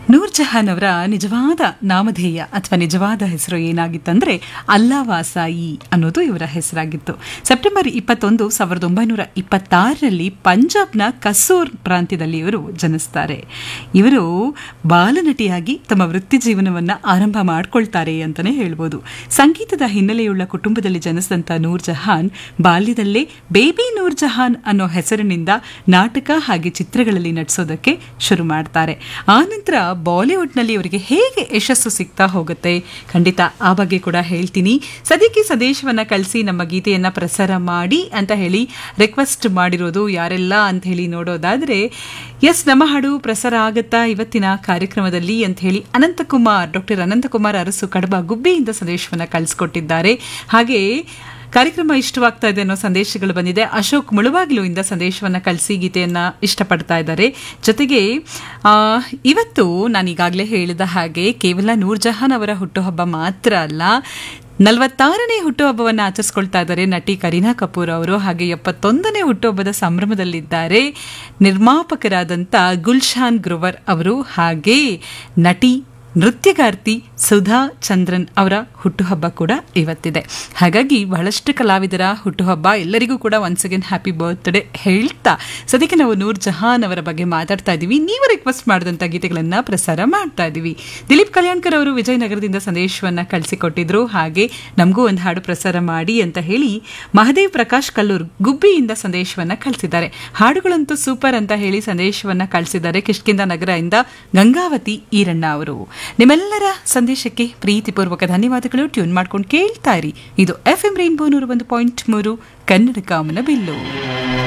ನೂರ್ ಜಹಾನ್ ಅವರ ನಿಜವಾದ ನಾಮಧೇಯ ಅಥವಾ ನಿಜವಾದ ಹೆಸರು ಏನಾಗಿತ್ತಂದ್ರೆ ಅಲ್ಲಾವಾಸಾಯಿ ಅನ್ನೋದು ಇವರ ಹೆಸರಾಗಿತ್ತು ಸೆಪ್ಟೆಂಬರ್ ಇಪ್ಪತ್ತೊಂದು ಸಾವಿರದ ಒಂಬೈನೂರ ಇಪ್ಪತ್ತಾರರಲ್ಲಿ ಪಂಜಾಬ್ನ ಕಸೂರ್ ಪ್ರಾಂತ್ಯದಲ್ಲಿ ಇವರು ಜನಿಸ್ತಾರೆ ಇವರು ಬಾಲನಟಿಯಾಗಿ ತಮ್ಮ ವೃತ್ತಿ ಜೀವನವನ್ನ ಆರಂಭ ಮಾಡ್ಕೊಳ್ತಾರೆ ಅಂತಾನೆ ಹೇಳ್ಬೋದು ಸಂಗೀತದ ಹಿನ್ನೆಲೆಯುಳ್ಳ ಕುಟುಂಬದಲ್ಲಿ ಜನಿಸಿದಂತ ನೂರ್ ಜಹಾನ್ ಬಾಲ್ಯದಲ್ಲೇ ಬೇಬಿ ನೂರ್ ಜಹಾನ್ ಅನ್ನೋ ಹೆಸರಿನಿಂದ ನಾಟಕ ಹಾಗೆ ಚಿತ್ರಗಳಲ್ಲಿ ನಟಿಸೋದಕ್ಕೆ ಶುರು ಮಾಡ್ತಾರೆ ಆನಂತರ ಬಾಲಿವುಡ್ನಲ್ಲಿ ಇವರಿಗೆ ಹೇಗೆ ಯಶಸ್ಸು ಸಿಗ್ತಾ ಹೋಗುತ್ತೆ ಖಂಡಿತ ಆ ಬಗ್ಗೆ ಕೂಡ ಹೇಳ್ತೀನಿ ಸದ್ಯಕ್ಕೆ ಸಂದೇಶವನ್ನ ಕಳಿಸಿ ನಮ್ಮ ಗೀತೆಯನ್ನ ಪ್ರಸಾರ ಮಾಡಿ ಅಂತ ಹೇಳಿ ರಿಕ್ವೆಸ್ಟ್ ಮಾಡಿರೋದು ಯಾರೆಲ್ಲ ಅಂತ ಹೇಳಿ ನೋಡೋದಾದ್ರೆ ಎಸ್ ನಮ್ಮ ಹಾಡು ಪ್ರಸಾರ ಆಗತ್ತಾ ಇವತ್ತಿನ ಕಾರ್ಯಕ್ರಮದಲ್ಲಿ ಅಂತ ಹೇಳಿ ಅನಂತಕುಮಾರ್ ಡಾಕ್ಟರ್ ಅನಂತಕುಮಾರ್ ಅರಸು ಕಡಬ ಗುಬ್ಬಿಯಿಂದ ಸಂದೇಶವನ್ನ ಕಳಿಸ್ಕೊಟ್ಟಿದ್ದಾರೆ ಹಾಗೆ ಕಾರ್ಯಕ್ರಮ ಇಷ್ಟವಾಗ್ತಾ ಇದೆ ಅನ್ನೋ ಸಂದೇಶಗಳು ಬಂದಿದೆ ಅಶೋಕ್ ಮುಳುವಾಗ್ಲು ಇಂದ ಸಂದೇಶವನ್ನ ಕಳಿಸಿ ಗೀತೆಯನ್ನ ಇಷ್ಟಪಡ್ತಾ ಇದ್ದಾರೆ ಜೊತೆಗೆ ಆ, ಇವತ್ತು ನಾನು ಈಗಾಗಲೇ ಹೇಳಿದ ಹಾಗೆ ಕೇವಲ ನೂರ್ ಜಹಾನ್ ಅವರ ಹುಟ್ಟುಹಬ್ಬ ಮಾತ್ರ ಅಲ್ಲ ನಲವತ್ತಾರನೇ ಹುಟ್ಟುಹಬ್ಬವನ್ನು ಆಚರಿಸ್ಕೊಳ್ತಾ ಇದ್ದಾರೆ ನಟಿ ಕರೀನಾ ಕಪೂರ್ ಅವರು ಹಾಗೆ ಎಪ್ಪತ್ತೊಂದನೇ ಹುಟ್ಟುಹಬ್ಬದ ಸಂಭ್ರಮದಲ್ಲಿದ್ದಾರೆ ನಿರ್ಮಾಪಕರಾದಂಥ ಗುಲ್ಶಾನ್ ಗ್ರೋವರ್ ಅವರು ಹಾಗೆ ನಟಿ ನೃತ್ಯಗಾರ್ತಿ ಸುಧಾ ಚಂದ್ರನ್ ಅವರ ಹುಟ್ಟುಹಬ್ಬ ಕೂಡ ಇವತ್ತಿದೆ ಹಾಗಾಗಿ ಬಹಳಷ್ಟು ಕಲಾವಿದರ ಹುಟ್ಟುಹಬ್ಬ ಎಲ್ಲರಿಗೂ ಕೂಡ ಒನ್ಸ್ ಅಗೇನ್ ಹ್ಯಾಪಿ ಬರ್ತ್ಡೇ ಹೇಳ್ತಾ ಸದ್ಯಕ್ಕೆ ನಾವು ನೂರ್ ಜಹಾನ್ ಅವರ ಬಗ್ಗೆ ಮಾತಾಡ್ತಾ ಇದ್ದೀವಿ ನೀವು ರಿಕ್ವೆಸ್ಟ್ ಮಾಡಿದಂಥ ಗೀತೆಗಳನ್ನ ಪ್ರಸಾರ ಮಾಡ್ತಾ ಇದ್ದೀವಿ ದಿಲೀಪ್ ಕಲ್ಯಾಣ್ಕರ್ ಅವರು ವಿಜಯನಗರದಿಂದ ಸಂದೇಶವನ್ನ ಕಳಿಸಿಕೊಟ್ಟಿದ್ರು ಹಾಗೆ ನಮಗೂ ಒಂದು ಹಾಡು ಪ್ರಸಾರ ಮಾಡಿ ಅಂತ ಹೇಳಿ ಮಹದೇವ್ ಪ್ರಕಾಶ್ ಕಲ್ಲೂರ್ ಗುಬ್ಬಿಯಿಂದ ಸಂದೇಶವನ್ನ ಕಳಿಸಿದ್ದಾರೆ ಹಾಡುಗಳಂತೂ ಸೂಪರ್ ಅಂತ ಹೇಳಿ ಸಂದೇಶವನ್ನ ಕಳಿಸಿದ್ದಾರೆ ಕಿಷ್ಕಿಂದ ನಗರದಿಂದ ಗಂಗಾವತಿ ಈರಣ್ಣ ಅವರು ನಿಮ್ಮೆಲ್ಲರ ಸಂದೇಶಕ್ಕೆ ಪ್ರೀತಿಪೂರ್ವಕ ಧನ್ಯವಾದಗಳು ಟ್ಯೂನ್ ಮಾಡ್ಕೊಂಡು ಕೇಳ್ತಾ ಇರಿ ಇದು ಎಫ್ ಎಂ ರೈನ್ಬೋ ನೂರು ಒಂದು ಪಾಯಿಂಟ್ ಮೂರು ಕನ್ನಡ ಕಾಮನ ಬಿಲ್ಲು